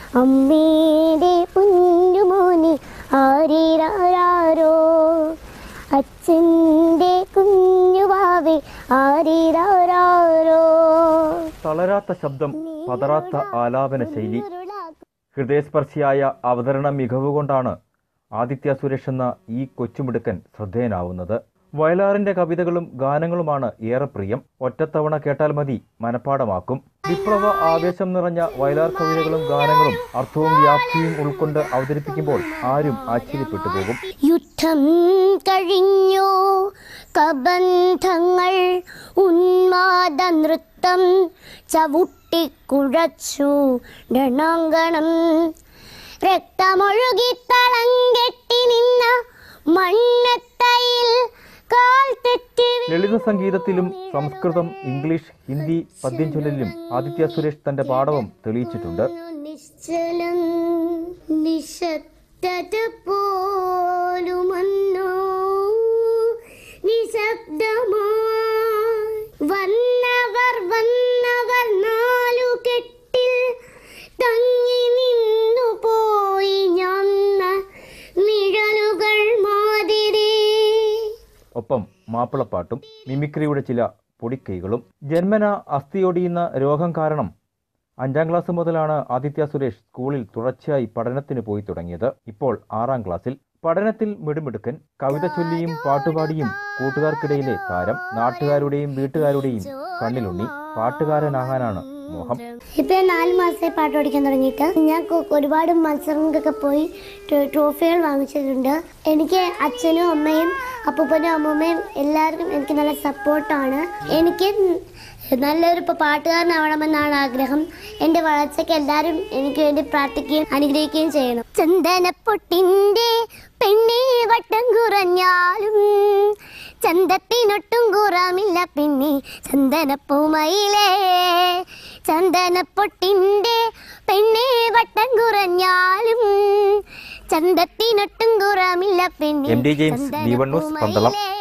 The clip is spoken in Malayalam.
അമ്മേടെ കുഞ്ഞുമോനെ ആരീരാരോ അച്ഛൻ്റെ കുഞ്ഞുവാവേ ആരീരാരോ തളരാത്ത ശബ്ദം പതറാത്ത ആലാപന ശൈലി ഹൃദയസ്പർശിയായ അവതരണ മികവ് കൊണ്ടാണ് ആദിത്യ സുരേഷ് എന്ന ഈ കൊച്ചുമിടുക്കൻ ശ്രദ്ധേയനാവുന്നത് വയലാറിന്റെ കവിതകളും ഗാനങ്ങളുമാണ് ഏറെ പ്രിയം ഒറ്റത്തവണ കേട്ടാൽ മതി മനപ്പാടമാക്കും വിപ്ലവ ആവേശം നിറഞ്ഞ വയലാർ കവിതകളും ഗാനങ്ങളും അർത്ഥവും വ്യാപ്തിയും ഉൾക്കൊണ്ട് അവതരിപ്പിക്കുമ്പോൾ ആരും ആശ്ചര്യപ്പെട്ടു പോകും യുദ്ധം കഴിഞ്ഞു കബന്ധങ്ങൾ ഉന്മാദ നൃത്തം ചവിട്ടിക്കുഴച്ചു രണാങ്കണം രക്തമൊഴുകി തളം കെട്ടി നിന്ന മണ്ണത്തയിൽ കാൽ തെറ്റി ലളിത സംഗീതത്തിലും സംസ്കൃതം ഇംഗ്ലീഷ് ഹിന്ദി പദ്യം ചൊല്ലലിലും ആദിത്യ സുരേഷ് തന്റെ പാടവം തെളിയിച്ചിട്ടുണ്ട് നിശ്ചലം നിശബ്ദത പോലുമന്നോ നിശബ്ദമായി വന്നവർ വന്നവർ നാലു കെട്ടിൽ തങ്ങി നിന്നു പോയി ഞന്ന നിഴലുകൾ മാതിരി ഒപ്പം മാപ്പിളപ്പാട്ടും മിമിക്രിയുടെ ചില പൊടിക്കൈകളും ജന്മന അസ്ഥിയൊടിയുന്ന രോഗം കാരണം അഞ്ചാം ക്ലാസ് മുതലാണ് ആദിത്യ സുരേഷ് സ്കൂളിൽ തുടർച്ചയായി പഠനത്തിന് പോയി തുടങ്ങിയത് ഇപ്പോൾ ആറാം ക്ലാസ്സിൽ പഠനത്തിൽ മിടുമിടുക്കൻ കവിത ചൊല്ലിയും പാട്ടുപാടിയും കൂട്ടുകാർക്കിടയിലെ താരം നാട്ടുകാരുടെയും വീട്ടുകാരുടെയും കണ്ണിലുണ്ണി പാട്ടുകാരനാകാനാണ് മോഹം ഇപ്പൊ ഞാൻ നാല് മാസമായി പാട്ട് പഠിക്കാൻ തുടങ്ങിയിട്ട് ഞാൻ കൊ- ഒരുപാട് മത്സരങ്ങൾക്കൊക്കെ പോയി ട്രോ- ട്രോഫികൾ വാങ്ങിച്ചിട്ടുണ്ട് എനിക്ക് അച്ഛനും അമ്മയും അപ്പൂപ്പനും അമ്മൂമ്മയും എല്ലാവർക്കും എനിക്ക് നല്ല സപ്പോർട്ടാണ് എനിക്ക് നല്ലൊരു ഇപ്പൊ പാട്ടുകാരനാവണമെന്നാണ് ആഗ്രഹം എന്റെ വളർച്ചയ്ക്ക് എല്ലാവരും എനിക്ക് വേണ്ടി പ്രാർത്ഥിക്കുകയും അനുഗ്രഹിക്കുകയും ചെയ്യണം ചന്ദനപ്പൊട്ടിന്റെ പെണ്ണേ വട്ടം കുറഞ്ഞാലും ചന്തത്തിനൊട്ടും കുറമില്ല പിന്നെ ചന്ദനപ്പൂമയിലേ ചന്ദനപ്പൊട്ടിന്റെ പെണ്ണേ വട്ടം കുറഞ്ഞാലും ചന്തത്തിനൊട്ടും കുറമില്ല പിന്നെ M D James, B one news, Pandalam. ചന്ദനപ്പൂമയിലേ